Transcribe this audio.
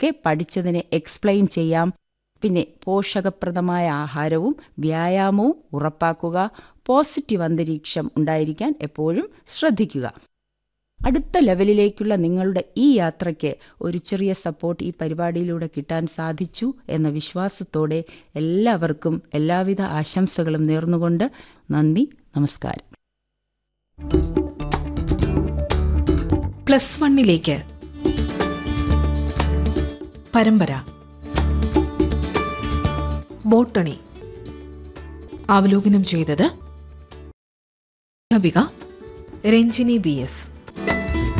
ഒക്കെ പഠിച്ചതിനെ എക്സ്പ്ലെയിൻ ചെയ്യാം പിന്നെ പോഷകപ്രദമായ ആഹാരവും വ്യായാമവും ഉറപ്പാക്കുക പോസിറ്റീവ് അന്തരീക്ഷം ഉണ്ടായിരിക്കാൻ എപ്പോഴും ശ്രദ്ധിക്കുക അടുത്ത ലെവലിലേക്കുള്ള നിങ്ങളുടെ ഈ യാത്രയ്ക്ക് ഒരു ചെറിയ സപ്പോർട്ട് ഈ പരിപാടിയിലൂടെ കിട്ടാൻ സാധിച്ചു എന്ന വിശ്വാസത്തോടെ എല്ലാവർക്കും എല്ലാവിധ ആശംസകളും നേർന്നുകൊണ്ട് നന്ദി നമസ്കാരം പ്ലസ് വണ്ണിലേക്ക് പരമ്പര ബോട്ടണി അവലോകനം ചെയ്തത് അധ്യാപിക രഞ്ജിനി ബി എസ്